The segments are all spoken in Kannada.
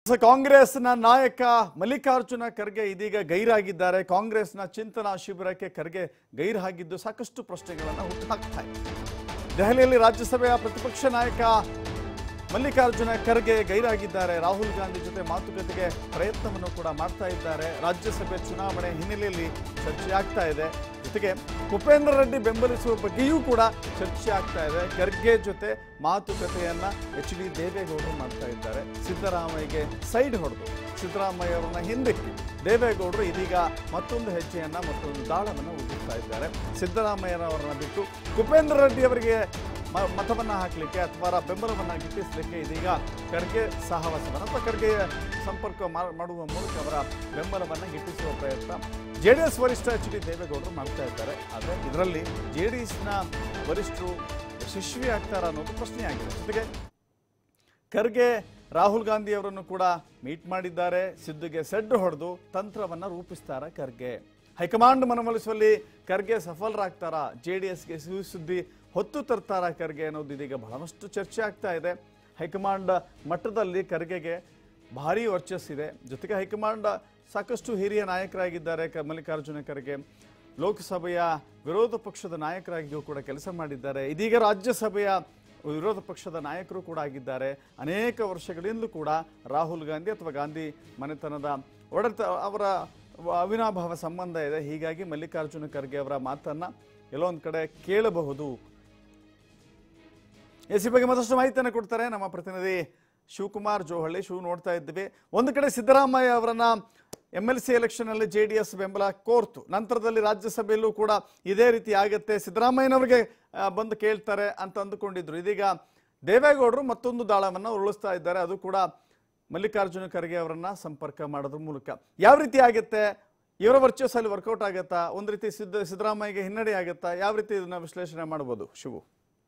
ಕಾಂಗ್ರೆಸ್ನ ನಾಯಕ ಮಲ್ಲಿಕಾರ್ಜುನ ಖರ್ಗೆ ಇದೀಗ ಗೈರಾಗಿದ್ದಾರೆ ಕಾಂಗ್ರೆಸ್ನ ಚಿಂತನಾ ಶಿಬಿರಕ್ಕೆ ಖರ್ಗೆ ಗೈರಾಗಿದ್ದು ಸಾಕಷ್ಟು ಪ್ರಶ್ನೆಗಳನ್ನು ಹುಟ್ಟುಹಾಕ್ತಾ ಇದೆ ದೆಹಲಿಯಲ್ಲಿ ರಾಜ್ಯಸಭೆಯ ಪ್ರತಿಪಕ್ಷ ನಾಯಕ ಮಲ್ಲಿಕಾರ್ಜುನ ಖರ್ಗೆ ಗೈರಾಗಿದ್ದಾರೆ ರಾಹುಲ್ ಗಾಂಧಿ ಜೊತೆ ಮಾತುಕತೆಗೆ ಪ್ರಯತ್ನವನ್ನು ಕೂಡ ಮಾಡ್ತಾ ಇದ್ದಾರೆ ರಾಜ್ಯಸಭೆ ಚುನಾವಣೆ ಹಿನ್ನೆಲೆಯಲ್ಲಿ ಚರ್ಚೆ ಆಗ್ತಾ ಇದೆ ಜೊತೆಗೆ ಕುಪೇಂದ್ರ ರೆಡ್ಡಿ ಬೆಂಬಲಿಸುವ ಬಗ್ಗೆಯೂ ಕೂಡ ಚರ್ಚೆ ಆಗ್ತಾ ಇದೆ ಖರ್ಗೆ ಜೊತೆ ಮಾತುಕತೆಯನ್ನ ಎಚ್ ಡಿ ದೇವೇಗೌಡರು ಮಾಡ್ತಾ ಇದ್ದಾರೆ ಸಿದ್ದರಾಮಯ್ಯಗೆ ಸೈಡ್ ಹೊಡೆದು ಸಿದ್ದರಾಮಯ್ಯ ಅವರನ್ನ ಹಿಂದಕ್ಕೆ ದೇವೇಗೌಡರು ಇದೀಗ ಮತ್ತೊಂದು ಹೆಜ್ಜೆಯನ್ನ ಮತ್ತೊಂದು ದಾಳವನ್ನು ಉಗಿಸ್ತಾ ಇದ್ದಾರೆ ಸಿದ್ದರಾಮಯ್ಯನವರನ್ನ ಬಿಟ್ಟು ಕುಪೇಂದ್ರ ರೆಡ್ಡಿ ಅವರಿಗೆ ಮ- ಮತವನ್ನ ಹಾಕಲಿಕ್ಕೆ ಅಥವಾ ಬೆಂಬಲವನ್ನ ಗಿಟ್ಟಿಸಲಿಕ್ಕೆ ಇದೀಗ ಖರ್ಗೆ ಸಹವಾಸವನ್ನು ಅಥವಾ ಖರ್ಗೆ ಸಂಪರ್ಕ ಮಾ- ಮಾಡುವ ಮೂಲಕ ಅವರ ಬೆಂಬಲವನ್ನ ಗಿಟ್ಟಿಸುವ ಪ್ರಯತ್ನ ಜೆ ಡಿ ಎಸ್ ವರಿಷ್ಠ ಎಚ್ ಡಿ ದೇವೇಗೌಡರು ಮಾಡ್ತಾ ಇದ್ದಾರೆ ಆದರೆ ಇದರಲ್ಲಿ ಜೆ ಡಿ ಎಸ್ನ ವರಿಷ್ಠರು ಯಶಸ್ವಿ ಆಗ್ತಾರ ಅನ್ನೋದು ಪ್ರಶ್ನೆಯಾಗಿದೆ ಜೊತೆಗೆ ಖರ್ಗೆ ರಾಹುಲ್ ಗಾಂಧಿ ಅವರನ್ನು ಕೂಡ ಮೀಟ್ ಮಾಡಿದ್ದಾರೆ ಸಿದ್ದುಗೆ ಸೆಡ್ಡು ಹೊಡೆದು ತಂತ್ರವನ್ನ ರೂಪಿಸ್ತಾರ ಖರ್ಗೆ ಹೈಕಮಾಂಡ್ ಮನವೊಲಿಸುವಲ್ಲಿ ಖರ್ಗೆ ಸಫಲರಾಗ್ತಾರಾ ಜೆ ಡಿ ಎಸ್ಗೆ ಸುದ್ದಿ ಹೊತ್ತು ತರ್ತಾರ ಖರ್ಗೆ ಅನ್ನೋದು ಇದೀಗ ಬಹಳಷ್ಟು ಚರ್ಚೆ ಆಗ್ತಾ ಇದೆ ಹೈಕಮಾಂಡ್ ಮಟ್ಟದಲ್ಲಿ ಖರ್ಗೆಗೆ ಭಾರಿ ವರ್ಚಸ್ಸಿದೆ ಜೊತೆಗೆ ಹೈಕಮಾಂಡ್ ಸಾಕಷ್ಟು ಹಿರಿಯ ನಾಯಕರಾಗಿದ್ದಾರೆ ಕ- ಮಲ್ಲಿಕಾರ್ಜುನ ಖರ್ಗೆ ಲೋಕಸಭೆಯ ವಿರೋಧ ಪಕ್ಷದ ನಾಯಕರಾಗಿಯೂ ಕೂಡ ಕೆಲಸ ಮಾಡಿದ್ದಾರೆ ಇದೀಗ ರಾಜ್ಯಸಭೆಯ ವಿರೋಧ ಪಕ್ಷದ ನಾಯಕರು ಕೂಡ ಆಗಿದ್ದಾರೆ ಅನೇಕ ವರ್ಷಗಳಿಂದಲೂ ಕೂಡ ರಾಹುಲ್ ಗಾಂಧಿ ಅಥವಾ ಗಾಂಧಿ ಮನೆತನದ ಒಡೆತ ಅವರ ಅವಿನಾಭಾವ ಸಂಬಂಧ ಇದೆ ಹೀಗಾಗಿ ಮಲ್ಲಿಕಾರ್ಜುನ ಖರ್ಗೆ ಅವರ ಮಾತನ್ನ ಎಲ್ಲೋ ಒಂದು ಕಡೆ ಕೇಳಬಹುದು ಎಸ್ ಈ ಬಗ್ಗೆ ಮತ್ತಷ್ಟು ಮಾಹಿತಿಯನ್ನು ಕೊಡ್ತಾರೆ ನಮ್ಮ ಪ್ರತಿನಿಧಿ ಶಿವಕುಮಾರ್ ಜೋಹಳ್ಳಿ ಶಿವ್ ನೋಡ್ತಾ ಇದ್ವಿ ಒಂದು ಕಡೆ ಸಿದ್ದರಾಮಯ್ಯ ಅವರನ್ನ ಎಂ ಎಲ್ ಸಿ ಎಲೆಕ್ಷನ್ನಲ್ಲಿ ಜೆ ಡಿ ಎಸ್ ಬೆಂಬಲ ಕೋರ್ತು ನಂತರದಲ್ಲಿ ರಾಜ್ಯಸಭೆಯಲ್ಲೂ ಕೂಡ ಇದೇ ರೀತಿ ಆಗತ್ತೆ ಸಿದ್ದರಾಮಯ್ಯನವರಿಗೆ ಆ, ಬಂದು ಕೇಳ್ತಾರೆ ಅಂತ ಅಂದುಕೊಂಡಿದ್ರು ಇದೀಗ ದೇವೇಗೌಡರು ಮತ್ತೊಂದು ದಾಳವನ್ನು ಉರುಳಿಸ್ತಾ ಇದ್ದಾರೆ ಅದು ಕೂಡ ಮಲ್ಲಿಕಾರ್ಜುನ ಖರ್ಗೆ ಅವರನ್ನ ಸಂಪರ್ಕ ಮಾಡೋದ್ರ ಮೂಲಕ ಯಾವ ರೀತಿ ಆಗುತ್ತೆ ಇವರ ವರ್ಚಸ್ಸಲ್ಲಿ ವರ್ಕೌಟ್ ಆಗತ್ತಾ ಒಂದು ರೀತಿ ಸಿದ್ದ ಸಿದ್ದರಾಮಯ್ಯಗೆ ಹಿನ್ನಡೆ ಆಗತ್ತಾ ಯಾವ ರೀತಿ ಇದನ್ನ ವಿಶ್ಲೇಷಣೆ ಮಾಡ್ಬೋದು ಶಿವು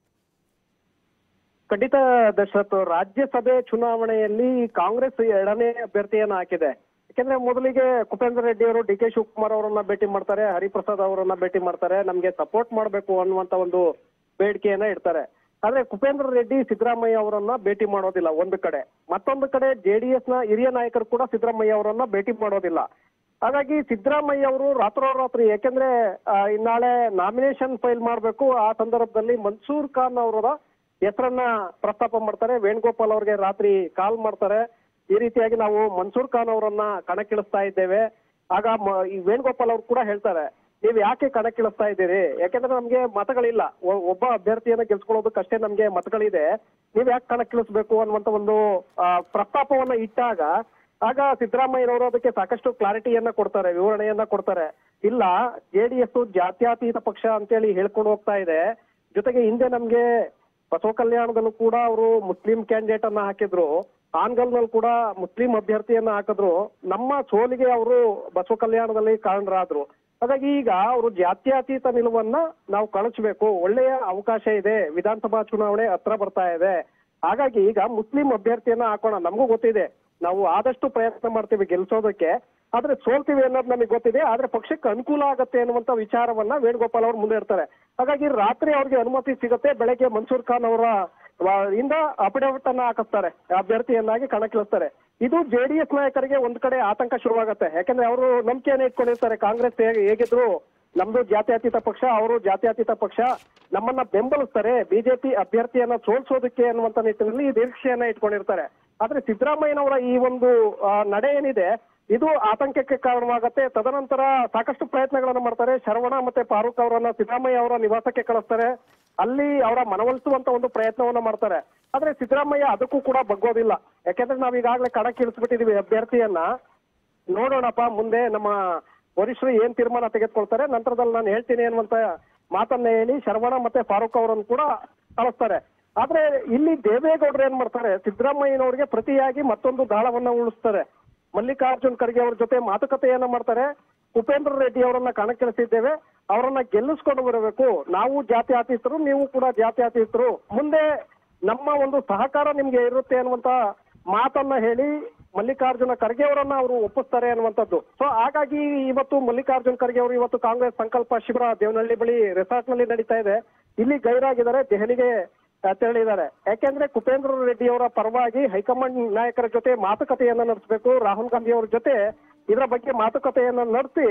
ಖಂಡಿತ ದಶರಥ್ ರಾಜ್ಯಸಭೆ ಚುನಾವಣೆಯಲ್ಲಿ ಕಾಂಗ್ರೆಸ್ ಎರಡನೇ ಅಭ್ಯರ್ಥಿಯನ್ನ ಹಾಕಿದೆ ಯಾಕೆಂದ್ರೆ ಮೊದಲಿಗೆ ಕುಪೇಂದ್ರ ರೆಡ್ಡಿ ಅವರು ಡಿ ಕೆ ಶಿವಕುಮಾರ್ ಅವರನ್ನ ಭೇಟಿ ಮಾಡ್ತಾರೆ ಹರಿಪ್ರಸಾದ್ ಅವರನ್ನ ಭೇಟಿ ಮಾಡ್ತಾರೆ ನಮ್ಗೆ ಸಪೋರ್ಟ್ ಮಾಡಬೇಕು ಅನ್ನುವಂತ ಒಂದು ಬೇಡಿಕೆಯನ್ನ ಇಡ್ತಾರೆ ಆದ್ರೆ ಕುಪೇಂದ್ರ ರೆಡ್ಡಿ ಸಿದ್ದರಾಮಯ್ಯ ಅವರನ್ನ ಭೇಟಿ ಮಾಡೋದಿಲ್ಲ ಒಂದು ಕಡೆ ಮತ್ತೊಂದು ಕಡೆ ಜೆಡಿಎಸ್ ನ ಹಿರಿಯ ನಾಯಕರು ಕೂಡ ಸಿದ್ದರಾಮಯ್ಯ ಅವರನ್ನ ಭೇಟಿ ಮಾಡೋದಿಲ್ಲ ಹಾಗಾಗಿ ಸಿದ್ದರಾಮಯ್ಯ ಅವರು ರಾತ್ರೋರಾತ್ರಿ ಯಾಕೆಂದ್ರೆ ಆ, ನಾಳೆ ನಾಮಿನೇಷನ್ ಫೈಲ್ ಮಾಡಬೇಕು ಆ ಸಂದರ್ಭದಲ್ಲಿ ಮನ್ಸೂರ್ ಖಾನ್ ಅವರ ಹೆಸರನ್ನ ಪ್ರಸ್ತಾಪ ಮಾಡ್ತಾರೆ ವೇಣುಗೋಪಾಲ್ ಅವ್ರಿಗೆ ರಾತ್ರಿ ಕಾಲ್ ಮಾಡ್ತಾರೆ ಈ ರೀತಿಯಾಗಿ ನಾವು ಮನ್ಸೂರ್ ಖಾನ್ ಅವರನ್ನ ಕಣಕ್ಕಿಳಿಸ್ತಾ ಇದ್ದೇವೆ ಆಗ ಮ- ಈ ವೇಣುಗೋಪಾಲ್ ಅವ್ರು ಕೂಡ ಹೇಳ್ತಾರೆ ನೀವ್ ಯಾಕೆ ಕಣಕ್ಕಿಳಿಸ್ತಾ ಇದ್ದೀರಿ ಯಾಕೆಂದ್ರೆ ನಮ್ಗೆ ಮತಗಳಿಲ್ಲ ಒ- ಒಬ್ಬ ಅಭ್ಯರ್ಥಿಯನ್ನ ಗೆಲ್ಸ್ಕೊಳ್ಳೋದಕ್ಕಷ್ಟೇ ನಮ್ಗೆ ಮತಗಳಿದೆ ನೀವ್ ಯಾಕೆ ಕಣಕ್ಕಿಳಿಸ್ಬೇಕು ಅನ್ನುವಂತ ಒಂದು ಆ, ಪ್ರಸ್ತಾಪವನ್ನ ಇಟ್ಟಾಗ ಆಗ ಸಿದ್ದರಾಮಯ್ಯನವರು ಅದಕ್ಕೆ ಸಾಕಷ್ಟು ಕ್ಲಾರಿಟಿಯನ್ನ ಕೊಡ್ತಾರೆ ವಿವರಣೆಯನ್ನ ಕೊಡ್ತಾರೆ ಇಲ್ಲ ಜೆಡಿಎಸ್ ಜಾತ್ಯತೀತ ಪಕ್ಷ ಅಂತೇಳಿ ಹೇಳ್ಕೊಂಡು ಹೋಗ್ತಾ ಇದೆ ಜೊತೆಗೆ ಹಿಂದೆ ನಮ್ಗೆ ಬಸವ ಕಲ್ಯಾಣದಲ್ಲೂ ಕೂಡ ಅವರು ಮುಸ್ಲಿಂ ಕ್ಯಾಂಡಿಡೇಟ್ ಅನ್ನ ಹಾಕಿದ್ರು ಆನ್ಗಲ್ನಲ್ಲಿ ಕೂಡ ಮುಸ್ಲಿಂ ಅಭ್ಯರ್ಥಿಯನ್ನ ಹಾಕಿದ್ರು ನಮ್ಮ ಸೋಲಿಗೆ ಅವರು ಬಸವ ಕಲ್ಯಾಣದಲ್ಲಿ ಕಾರಣರಾದ್ರು ಹಾಗಾಗಿ ಈಗ ಅವರು ಜಾತ್ಯತೀತ ನಿಲುವನ್ನ ನಾವು ಕಳಿಸ್ಬೇಕು ಒಳ್ಳೆಯ ಅವಕಾಶ ಇದೆ ವಿಧಾನಸಭಾ ಚುನಾವಣೆ ಹತ್ರ ಬರ್ತಾ ಇದೆ ಹಾಗಾಗಿ ಈಗ ಮುಸ್ಲಿಂ ಅಭ್ಯರ್ಥಿಯನ್ನ ಹಾಕೋಣ ನಮಗೂ ಗೊತ್ತಿದೆ ನಾವು ಆದಷ್ಟು ಪ್ರಯತ್ನ ಮಾಡ್ತೀವಿ ಗೆಲ್ಸೋದಕ್ಕೆ ಆದ್ರೆ ಸೋಲ್ತೀವಿ ಅನ್ನೋದು ನಮಗೆ ಗೊತ್ತಿದೆ ಆದ್ರೆ ಪಕ್ಷಕ್ಕೆ ಅನುಕೂಲ ಆಗತ್ತೆ ಅನ್ನುವಂತ ವಿಚಾರವನ್ನ ವೇಣುಗೋಪಾಲ್ ಅವರು ಮುಂದೆ ಇರ್ತಾರೆ ಹಾಗಾಗಿ ರಾತ್ರಿ ಅವ್ರಿಗೆ ಅನುಮತಿ ಸಿಗುತ್ತೆ ಬೆಳಗ್ಗೆ ಮನ್ಸೂರ್ ಖಾನ್ ಅವರ ವ- ಇಂದ ಅಫಿಡವಿಟ್ ಅನ್ನ ಹಾಕಿಸ್ತಾರೆ ಅಭ್ಯರ್ಥಿಯನ್ನಾಗಿ ಕಣಕ್ಕಿಳಿಸ್ತಾರೆ ಇದು ಜೆಡಿಎಸ್ ನಾಯಕರಿಗೆ ಒಂದ್ ಕಡೆ ಆತಂಕ ಶುರುವಾಗುತ್ತೆ ಯಾಕಂದ್ರೆ ಅವರು ನಂಬಿಕೆಯನ್ನು ಇಟ್ಕೊಂಡಿರ್ತಾರೆ ಕಾಂಗ್ರೆಸ್ ಹೇಗೆ ಹೇಗಿದ್ರು ನಮ್ದು ಜಾತ್ಯತೀತ ಪಕ್ಷ ಅವರು ಜಾತ್ಯತೀತ ಪಕ್ಷ ನಮ್ಮನ್ನ ಬೆಂಬಲಿಸ್ತಾರೆ ಬಿಜೆಪಿ ಅಭ್ಯರ್ಥಿಯನ್ನ ಸೋಲ್ಸೋದಕ್ಕೆ ಅನ್ನುವಂತ ನಿಟ್ಟಿನಲ್ಲಿ ನಿರೀಕ್ಷೆಯನ್ನ ಇಟ್ಕೊಂಡಿರ್ತಾರೆ ಆದ್ರೆ ಸಿದ್ದರಾಮಯ್ಯನವರ ಈ ಒಂದು ಆ, ನಡೆ ಏನಿದೆ ಇದು ಆತಂಕಕ್ಕೆ ಕಾರಣವಾಗುತ್ತೆ ತದನಂತರ ಸಾಕಷ್ಟು ಪ್ರಯತ್ನಗಳನ್ನ ಮಾಡ್ತಾರೆ ಶರವಣ ಮತ್ತೆ ಫಾರೂಕ್ ಅವರನ್ನ ಸಿದ್ದರಾಮಯ್ಯ ಅವರ ನಿವಾಸಕ್ಕೆ ಕಳಿಸ್ತಾರೆ ಅಲ್ಲಿ ಅವರ ಮನವೊಲಿಸುವಂತ ಒಂದು ಪ್ರಯತ್ನವನ್ನ ಮಾಡ್ತಾರೆ ಆದ್ರೆ ಸಿದ್ದರಾಮಯ್ಯ ಅದಕ್ಕೂ ಕೂಡ ಬಗ್ಗೋದಿಲ್ಲ ಯಾಕೆಂದ್ರೆ ನಾವ್ ಈಗಾಗಲೇ ಕಣಕ್ಕಿಳಿಸ್ಬಿಟ್ಟಿದೀವಿ ಅಭ್ಯರ್ಥಿಯನ್ನ ನೋಡೋಣಪ್ಪ ಮುಂದೆ ನಮ್ಮ ವರಿಷ್ಠರು ಏನ್ ತೀರ್ಮಾನ ತೆಗೆದುಕೊಳ್ತಾರೆ ನಂತರದಲ್ಲಿ ನಾನು ಹೇಳ್ತೀನಿ ಅನ್ನುವಂತ ಮಾತನ್ನ ಹೇಳಿ ಶರವಣ ಮತ್ತೆ ಫಾರೂಕ್ ಅವರನ್ನು ಕೂಡ ಕಳಿಸ್ತಾರೆ ಆದ್ರೆ ಇಲ್ಲಿ ದೇವೇಗೌಡರು ಏನ್ ಮಾಡ್ತಾರೆ ಸಿದ್ದರಾಮಯ್ಯನವರಿಗೆ ಪ್ರತಿಯಾಗಿ ಮತ್ತೊಂದು ದಾಳವನ್ನ ಉಳಿಸ್ತಾರೆ ಮಲ್ಲಿಕಾರ್ಜುನ್ ಖರ್ಗೆ ಅವ್ರ ಜೊತೆ ಮಾತುಕತೆಯನ್ನ ಮಾಡ್ತಾರೆ ಉಪೇಂದ್ರ ರೆಡ್ಡಿ ಅವರನ್ನ ಕಣಕ್ಕಿಳಿಸಿದ್ದೇವೆ ಅವರನ್ನ ಗೆಲ್ಲಿಸ್ಕೊಂಡು ಬರಬೇಕು ನಾವು ಜಾತಿ ಆತೀತರು ನೀವು ಕೂಡ ಜಾತಿ ಆತೀತರು ಮುಂದೆ ನಮ್ಮ ಒಂದು ಸಹಕಾರ ನಿಮ್ಗೆ ಇರುತ್ತೆ ಅನ್ನುವಂತ ಮಾತನ್ನ ಹೇಳಿ ಮಲ್ಲಿಕಾರ್ಜುನ ಖರ್ಗೆ ಅವರನ್ನ ಅವರು ಒಪ್ಪಿಸ್ತಾರೆ ಅನ್ನುವಂಥದ್ದು ಸೊ ಹಾಗಾಗಿ ಇವತ್ತು ಮಲ್ಲಿಕಾರ್ಜುನ್ ಖರ್ಗೆ ಅವರು ಇವತ್ತು ಕಾಂಗ್ರೆಸ್ ಸಂಕಲ್ಪ ಶಿಬಿರ ದೇವನಹಳ್ಳಿ ಬಳಿ ರೆಸಾರ್ಟ್ ನಲ್ಲಿ ನಡೀತಾ ಇದೆ ಇಲ್ಲಿ ಗೈರಾಗಿದ್ದಾರೆ ದೆಹಲಿಗೆ ಅಂತ ಹೇಳಿದ್ದಾರೆ ಯಾಕೆಂದ್ರೆ ಕುಪೇಂದ್ರ ರೆಡ್ಡಿ ಅವರ ಪರವಾಗಿ ಹೈಕಮಾಂಡ್ ನಾಯಕರ ಜೊತೆ ಮಾತುಕತೆಯನ್ನ ನಡೆಸಬೇಕು ರಾಹುಲ್ ಗಾಂಧಿ ಅವರ ಜೊತೆ ಇದರ ಬಗ್ಗೆ ಮಾತುಕತೆಯನ್ನ ನಡೆಸಿ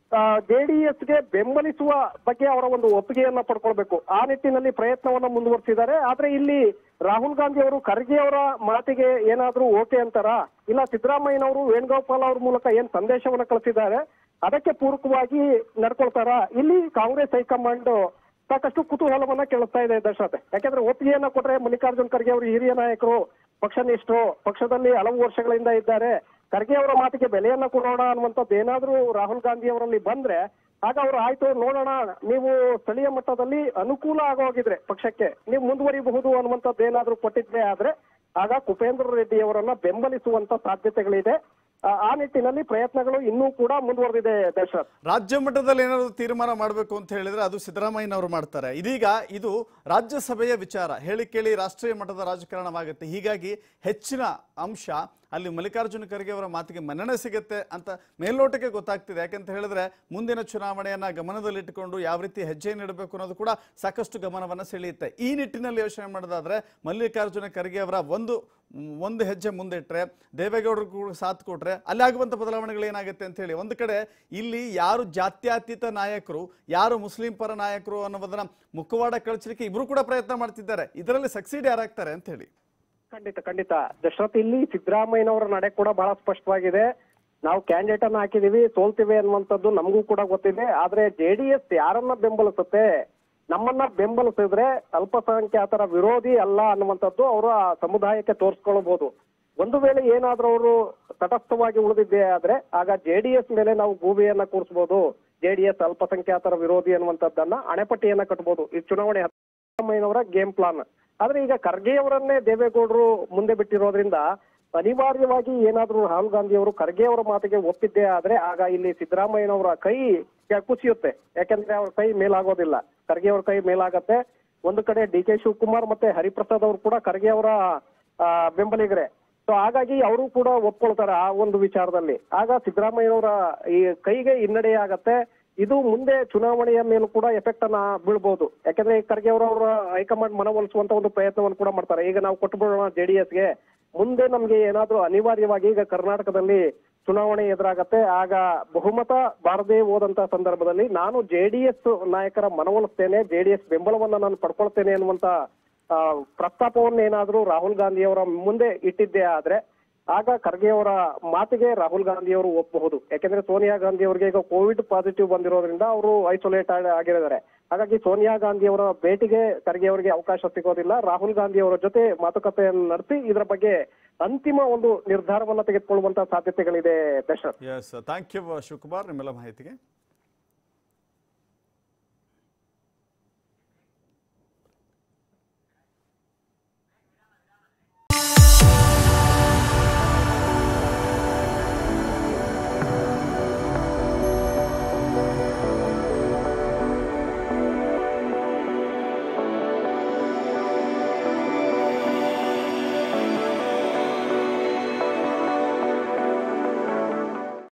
ಜೆಡಿಎಸ್ಗೆ ಬೆಂಬಲಿಸುವ ಬಗ್ಗೆ ಅವರ ಒಂದು ಒಪ್ಪಿಗೆಯನ್ನ ಪಡ್ಕೊಳ್ಬೇಕು ಆ ನಿಟ್ಟಿನಲ್ಲಿ ಪ್ರಯತ್ನವನ್ನ ಮುಂದುವರಿಸಿದ್ದಾರೆ ಆದ್ರೆ ಇಲ್ಲಿ ರಾಹುಲ್ ಗಾಂಧಿ ಅವರು ಖರ್ಗೆ ಅವರ ಮಾತಿಗೆ ಏನಾದ್ರೂ ಓಕೆ ಅಂತಾರ ಇಲ್ಲ ಸಿದ್ದರಾಮಯ್ಯನವರು ವೇಣುಗೋಪಾಲ್ ಅವ್ರ ಮೂಲಕ ಏನ್ ಸಂದೇಶವನ್ನ ಕಳಿಸಿದ್ದಾರೆ ಅದಕ್ಕೆ ಪೂರಕವಾಗಿ ನಡ್ಕೊಳ್ತಾರ ಇಲ್ಲಿ ಕಾಂಗ್ರೆಸ್ ಹೈಕಮಾಂಡ್ ಸಾಕಷ್ಟು ಕುತೂಹಲವನ್ನ ಕೇಳಿಸ್ತಾ ಇದೆ ದರ್ಶನತೆ ಯಾಕಂದ್ರೆ ಒಪ್ಪಿಗೆಯನ್ನ ಕೊಟ್ರೆ ಮಲ್ಲಿಕಾರ್ಜುನ್ ಖರ್ಗೆ ಅವರು ಹಿರಿಯ ನಾಯಕರು ಪಕ್ಷನಿಷ್ಠರು ಪಕ್ಷದಲ್ಲಿ ಹಲವು ವರ್ಷಗಳಿಂದ ಇದ್ದಾರೆ ಖರ್ಗೆ ಅವರ ಮಾತಿಗೆ ಬೆಲೆಯನ್ನ ಕೊಡೋಣ ಅನ್ನುವಂಥದ್ದು ಏನಾದ್ರೂ ರಾಹುಲ್ ಗಾಂಧಿ ಅವರಲ್ಲಿ ಬಂದ್ರೆ ಆಗ ಅವರು ಆಯ್ತು ನೋಡೋಣ ನೀವು ಸ್ಥಳೀಯ ಮಟ್ಟದಲ್ಲಿ ಅನುಕೂಲ ಆಗೋಗಿದ್ರೆ ಪಕ್ಷಕ್ಕೆ ನೀವು ಮುಂದುವರಿಬಹುದು ಅನ್ನುವಂಥದ್ದು ಏನಾದ್ರೂ ಕೊಟ್ಟಿದ್ರೆ ಆದ್ರೆ ಆಗ ಕುಪೇಂದ್ರ ರೆಡ್ಡಿ ಅವರನ್ನ ಬೆಂಬಲಿಸುವಂತ ಸಾಧ್ಯತೆಗಳಿದೆ ಆ- ಆ ನಿಟ್ಟಿನಲ್ಲಿ ಪ್ರಯತ್ನಗಳು ಇನ್ನೂ ಕೂಡ ಮುಂದುವರೆದಿದೆ ದಶರಥ್ ರಾಜ್ಯ ಮಟ್ಟದಲ್ಲಿ ಏನಾದರೂ ತೀರ್ಮಾನ ಮಾಡಬೇಕು ಅಂತ ಹೇಳಿದ್ರೆ ಅದು ಸಿದ್ದರಾಮಯ್ಯನವರು ಮಾಡ್ತಾರೆ ಇದೀಗ ಇದು ರಾಜ್ಯಸಭೆಯ ವಿಚಾರ ಹೇಳಿ ಕೇಳಿ ರಾಷ್ಟ್ರೀಯ ಮಟ್ಟದ ರಾಜಕಾರಣವಾಗುತ್ತೆ ಹೀಗಾಗಿ ಹೆಚ್ಚಿನ ಅಂಶ ಅಲ್ಲಿ ಮಲ್ಲಿಕಾರ್ಜುನ ಖರ್ಗೆ ಅವರ ಮಾತಿಗೆ ಮನ್ನಣೆ ಸಿಗುತ್ತೆ ಅಂತ ಮೇಲ್ನೋಟಕ್ಕೆ ಗೊತ್ತಾಗ್ತಿದೆ ಯಾಕಂತ ಹೇಳಿದ್ರೆ ಮುಂದಿನ ಚುನಾವಣೆಯನ್ನ ಗಮನದಲ್ಲಿಟ್ಟುಕೊಂಡು ಯಾವ ರೀತಿ ಹೆಜ್ಜೆ ನೀಡಬೇಕು ಅನ್ನೋದು ಕೂಡ ಸಾಕಷ್ಟು ಗಮನವನ್ನು ಸೆಳೆಯುತ್ತೆ ಈ ನಿಟ್ಟಿನಲ್ಲಿ ಯೋಚನೆ ಮಾಡೋದಾದ್ರೆ ಮಲ್ಲಿಕಾರ್ಜುನ ಖರ್ಗೆ ಅವರ ಒಂದು ಒಂದು ಹೆಜ್ಜೆ ಮುಂದೆ ಇಟ್ಟರೆ ದೇವೇಗೌಡರು ಕೂಡ ಸಾಥ್ ಕೊಟ್ರೆ ಅಲ್ಲಿ ಆಗುವಂಥ ಬದಲಾವಣೆಗಳು ಏನಾಗುತ್ತೆ ಅಂತ ಹೇಳಿ ಒಂದು ಕಡೆ ಇಲ್ಲಿ ಯಾರು ಜಾತ್ಯತೀತ ನಾಯಕರು ಯಾರು ಮುಸ್ಲಿಂ ಪರ ನಾಯಕರು ಅನ್ನೋದನ್ನ ಮುಖವಾಡ ಕಳಿಸಲಿಕ್ಕೆ ಇಬ್ರು ಕೂಡ ಪ್ರಯತ್ನ ಮಾಡ್ತಿದ್ದಾರೆ ಇದರಲ್ಲಿ ಸಕ್ಸೀಡ್ ಯಾರಾಗ್ತಾರೆ ಅಂತ ಹೇಳಿ ಖಂಡಿತ ಖಂಡಿತ ದಶರಥ್ ಇಲ್ಲಿ ಸಿದ್ದರಾಮಯ್ಯನವರ ನಡೆ ಕೂಡ ಬಹಳ ಸ್ಪಷ್ಟವಾಗಿದೆ ನಾವು ಕ್ಯಾಂಡಿಡೇಟ್ ಅನ್ನ ಹಾಕಿದೀವಿ ಸೋಲ್ತೀವಿ ಅನ್ನುವಂಥದ್ದು ನಮಗೂ ಕೂಡ ಗೊತ್ತಿದೆ ಆದ್ರೆ ಜೆಡಿಎಸ್ ಯಾರನ್ನ ಬೆಂಬಲಿಸುತ್ತೆ ನಮ್ಮನ್ನ ಬೆಂಬಲಿಸಿದ್ರೆ ಅಲ್ಪಸಂಖ್ಯಾತರ ವಿರೋಧಿ ಅಲ್ಲ ಅನ್ನುವಂಥದ್ದು ಅವರ ಸಮುದಾಯಕ್ಕೆ ತೋರಿಸ್ಕೊಳ್ಬಹುದು ಒಂದು ವೇಳೆ ಏನಾದ್ರೂ ಅವರು ತಟಸ್ಥವಾಗಿ ಉಳಿದಿದ್ದೆ ಆದ್ರೆ ಆಗ ಜೆಡಿಎಸ್ ಮೇಲೆ ನಾವು ಗೂಬೆಯನ್ನ ಕೂರಿಸಬಹುದು ಜೆಡಿಎಸ್ ಅಲ್ಪಸಂಖ್ಯಾತರ ವಿರೋಧಿ ಅನ್ನುವಂಥದ್ದನ್ನ ಅಣೆಪಟ್ಟಿಯನ್ನ ಕಟ್ಬೋದು ಈ ಚುನಾವಣೆ ಸಿದ್ದರಾಮಯ್ಯನವರ ಗೇಮ್ ಪ್ಲಾನ್ ಆದ್ರೆ ಈಗ ಖರ್ಗೆ ಅವರನ್ನೇ ದೇವೇಗೌಡರು ಮುಂದೆ ಬಿಟ್ಟಿರೋದ್ರಿಂದ ಅನಿವಾರ್ಯವಾಗಿ ಏನಾದ್ರೂ ರಾಹುಲ್ ಗಾಂಧಿ ಅವರು ಖರ್ಗೆ ಅವರ ಮಾತಿಗೆ ಒಪ್ಪಿದ್ದೇ ಆದ್ರೆ ಆಗ ಇಲ್ಲಿ ಸಿದ್ದರಾಮಯ್ಯನವರ ಕೈ ಕುಸಿಯುತ್ತೆ ಯಾಕಂದ್ರೆ ಅವ್ರ ಕೈ ಮೇಲಾಗೋದಿಲ್ಲ ಖರ್ಗೆ ಅವ್ರ ಕೈ ಮೇಲಾಗತ್ತೆ ಒಂದು ಕಡೆ ಡಿ ಕೆ ಶಿವಕುಮಾರ್ ಮತ್ತೆ ಹರಿಪ್ರಸಾದ್ ಅವರು ಕೂಡ ಖರ್ಗೆ ಅವರ ಆ, ಬೆಂಬಲಿಗರೇ ಸೊ ಹಾಗಾಗಿ ಅವರು ಕೂಡ ಒಪ್ಕೊಳ್ತಾರೆ ಆ ಒಂದು ವಿಚಾರದಲ್ಲಿ ಆಗ ಸಿದ್ದರಾಮಯ್ಯನವರ ಈ ಕೈಗೆ ಹಿನ್ನಡೆ ಆಗತ್ತೆ ಇದು ಮುಂದೆ ಚುನಾವಣೆಯ ಮೇಲೂ ಕೂಡ ಎಫೆಕ್ಟ್ ಅನ್ನ ಬೀಳ್ಬಹುದು ಯಾಕಂದ್ರೆ ಈ ಖರ್ಗೆ ಅವರು ಅವರ ಹೈಕಮಾಂಡ್ ಮನವೊಲಿಸುವಂತ ಒಂದು ಪ್ರಯತ್ನವನ್ನು ಕೂಡ ಮಾಡ್ತಾರೆ ಈಗ ನಾವು ಕೊಟ್ಬಿಡೋಣ ಜೆಡಿಎಸ್ಗೆ ಮುಂದೆ ನಮ್ಗೆ ಏನಾದ್ರೂ ಅನಿವಾರ್ಯವಾಗಿ ಈಗ ಕರ್ನಾಟಕದಲ್ಲಿ ಚುನಾವಣೆ ಎದುರಾಗತ್ತೆ ಆಗ ಬಹುಮತ ಬಾರದೇ ಹೋದಂತ ಸಂದರ್ಭದಲ್ಲಿ ನಾನು ಜೆಡಿಎಸ್ ನಾಯಕರ ಮನವೊಲಿಸ್ತೇನೆ ಜೆಡಿಎಸ್ ಬೆಂಬಲವನ್ನ ನಾನು ಪಡ್ಕೊಳ್ತೇನೆ ಅನ್ನುವಂತ ಆ, ಪ್ರಸ್ತಾಪವನ್ನ ಏನಾದ್ರೂ ರಾಹುಲ್ ಗಾಂಧಿ ಅವರ ಮುಂದೆ ಇಟ್ಟಿದ್ದೇ ಆದ್ರೆ ಆಗ ಖರ್ಗೆ ಅವರ ಮಾತಿಗೆ ರಾಹುಲ್ ಗಾಂಧಿ ಅವರು ಒಪ್ಪಬಹುದು ಯಾಕೆಂದ್ರೆ ಸೋನಿಯಾ ಗಾಂಧಿ ಅವರಿಗೆ ಈಗ ಕೋವಿಡ್ ಪಾಸಿಟಿವ್ ಬಂದಿರೋದ್ರಿಂದ ಅವರು ಐಸೋಲೇಟ್ ಆಗಿದ್ದಾರೆ ಹಾಗಾಗಿ ಸೋನಿಯಾ ಗಾಂಧಿ ಅವರ ಭೇಟಿಗೆ ಖರ್ಗೆ ಅವರಿಗೆ ಅವಕಾಶ ಸಿಗೋದಿಲ್ಲ ರಾಹುಲ್ ಗಾಂಧಿ ಅವರ ಜೊತೆ ಮಾತುಕತೆಯನ್ನು ನಡೆಸಿ ಇದರ ಬಗ್ಗೆ ಅಂತಿಮ ಒಂದು ನಿರ್ಧಾರವನ್ನ ತೆಗೆದುಕೊಳ್ಳುವಂತ ಸಾಧ್ಯತೆಗಳಿದೆ Dasharath S thank you Shivakumar ನಿಮ್ಮೆಲ್ಲ ಮಾಹಿತಿಗೆ